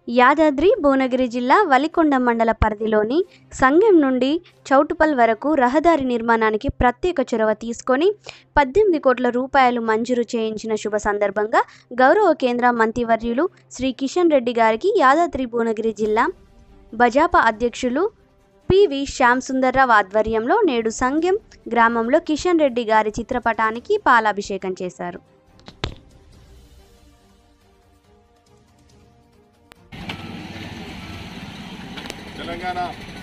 యాదాద్రి భువనగిరి జిల్లా వలికొండ మండల పరిధిలోని సంగెం నుండి చౌటుపల్ వరకు రహదారి నిర్మాణానికి ప్రత్యేక చొరవ తీసుకొని పద్దెనిమిది కోట్ల రూపాయలు మంజూరు చేయించిన శుభ సందర్భంగా గౌరవ కేంద్ర మంత్రివర్యులు శ్రీ కిషన్ రెడ్డి గారికి యాదాద్రి భువనగిరి జిల్లా బజాపా అధ్యక్షులు పివి శ్యామ్ సుందర్రావు ఆధ్వర్యంలో నేడు సంగెం గ్రామంలో కిషన్ రెడ్డి గారి చిత్రపటానికి పాలాభిషేకం చేశారు తెలంగాణ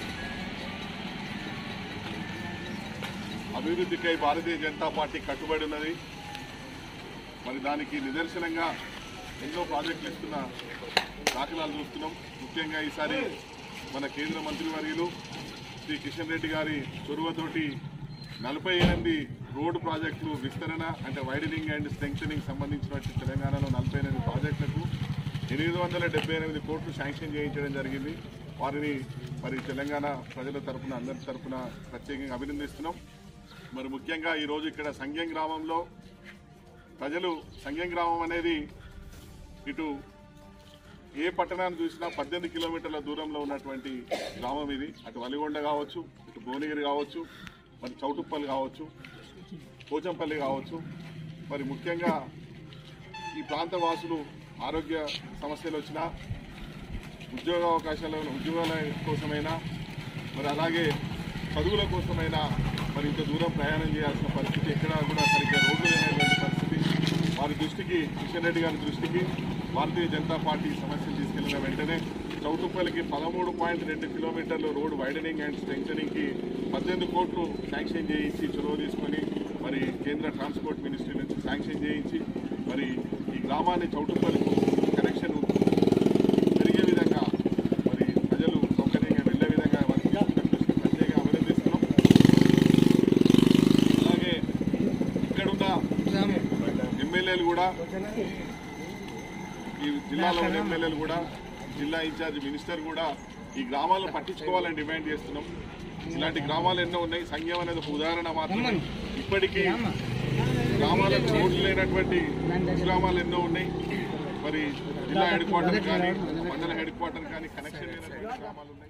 అభివృద్ధికై భారతీయ జనతా పార్టీ కట్టుబడి ఉన్నది మరి దానికి నిదర్శనంగా ఎన్నో ప్రాజెక్టులు ఇస్తున్న దాఖలాలు చూస్తున్నాం ముఖ్యంగా ఈసారి మన కేంద్ర మంత్రివర్యులు శ్రీ కిషన్ రెడ్డి గారి చొరవతోటి నలభై ఎనిమిది రోడ్డు ప్రాజెక్టులు విస్తరణ అంటే వైడనింగ్ అండ్ స్ట్రెంగ్ సంబంధించినట్టు తెలంగాణలో నలభై ఎనిమిది ప్రాజెక్టులకు ఎనిమిది వందల డెబ్బై ఎనిమిది కోట్లు శాంక్షన్ చేయించడం జరిగింది వారిని మరి తెలంగాణ ప్రజల తరపున అందరి తరపున ప్రత్యేకంగా అభినందిస్తున్నాం మరి ముఖ్యంగా ఈరోజు ఇక్కడ సంఘం గ్రామంలో ప్రజలు సంఘం గ్రామం అనేది ఇటు ఏ పట్టణాన్ని చూసినా పద్దెనిమిది కిలోమీటర్ల దూరంలో ఉన్నటువంటి గ్రామం ఇది అటు వలిగొండ కావచ్చు ఇటు భువనగిరి కావచ్చు మరి చౌటుప్పల్ కావచ్చు పోచంపల్లి కావచ్చు మరి ముఖ్యంగా ఈ ప్రాంత వాసులు ఆరోగ్య సమస్యలు వచ్చినా ఉద్యోగ అవకాశాల ఉద్యోగాల కోసమైనా మరి అలాగే చదువుల కోసమైనా మరి ఇంత దూరం ప్రయాణం చేయాల్సిన పరిస్థితి ఎక్కడా కూడా సరిగ్గా రోడ్లు లేనటువంటి పరిస్థితి వారి దృష్టికి కిషన్ రెడ్డి గారి దృష్టికి భారతీయ జనతా పార్టీ సమస్యలు తీసుకెళ్లిన వెంటనే చౌటుప్పల్లికి పదమూడు పాయింట్ రెండు కిలోమీటర్లు రోడ్ వైడనింగ్ అండ్ స్ట్రెంగ్ పద్దెనిమిది కోట్లు శాంక్షన్ చేయించి చొరవ తీసుకొని మరి కేంద్ర ట్రాన్స్పోర్ట్ మినిస్ట్రీ నుంచి శాంక్షన్ చేయించి మరి ఈ గ్రామాన్ని చౌటుప్పల్లికి కనెక్షన్ పెరిగే విధంగా మరి ప్రజలు సౌకర్యంగా వెళ్లే విధంగా వారికి చేస్తున్న కృషిని ప్రత్యేకంగా అభినందిస్తున్నాం అలాగే ఇక్కడున్న ఎమ్మెల్యేలు కూడా ఈ జిల్లాలో ఉన్న ఎమ్మెల్యేలు కూడా జిల్లా ఇన్ఛార్జ్ మినిస్టర్ కూడా ఈ గ్రామాలను పట్టించుకోవాలని డిమాండ్ చేస్తున్నాం ఇలాంటి గ్రామాలు ఎన్నో ఉన్నాయి సంఘం అనేది ఒక ఉదాహరణ మాత్రమే ఇప్పటికీ గ్రామాలకు రోడ్లు లేనటువంటి గ్రామాలు ఎన్నో ఉన్నాయి మరి జిల్లా హెడ్ క్వార్టర్ కానీ మండల హెడ్ క్వార్టర్ కానీ కనెక్షన్ లేనటువంటి గ్రామాలు ఉన్నాయి